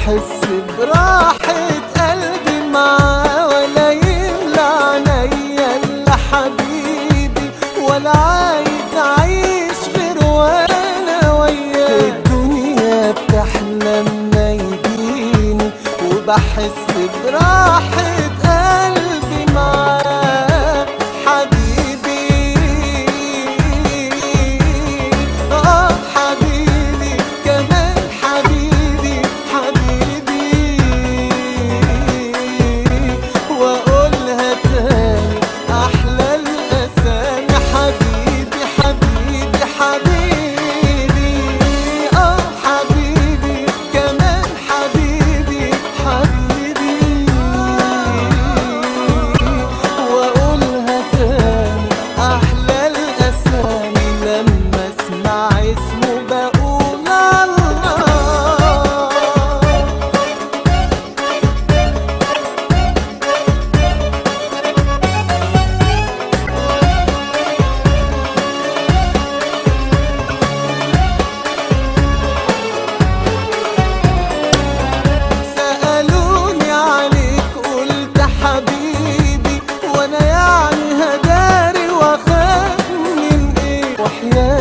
وبحس براحة قلبي معاه ولا يملى عينيا الا حبيبي ولا عايز اعيش غير وانا وياه الدنيا بتحلى لما يجيني وبحس براحة قلبي معاه حبيبي اه حبيبي كمان حبيبي حبيبي واقولها تاني احلى الاسامي حبيبي حبيبي حبيبي اه حبيبي كمان حبيبي حبيبي واقولها تاني احلى الاسامي لما اسمع اسمه بقول الله سألوني عليك قلت حبيبي وانا يعني هداري واخاف من ايه وحياة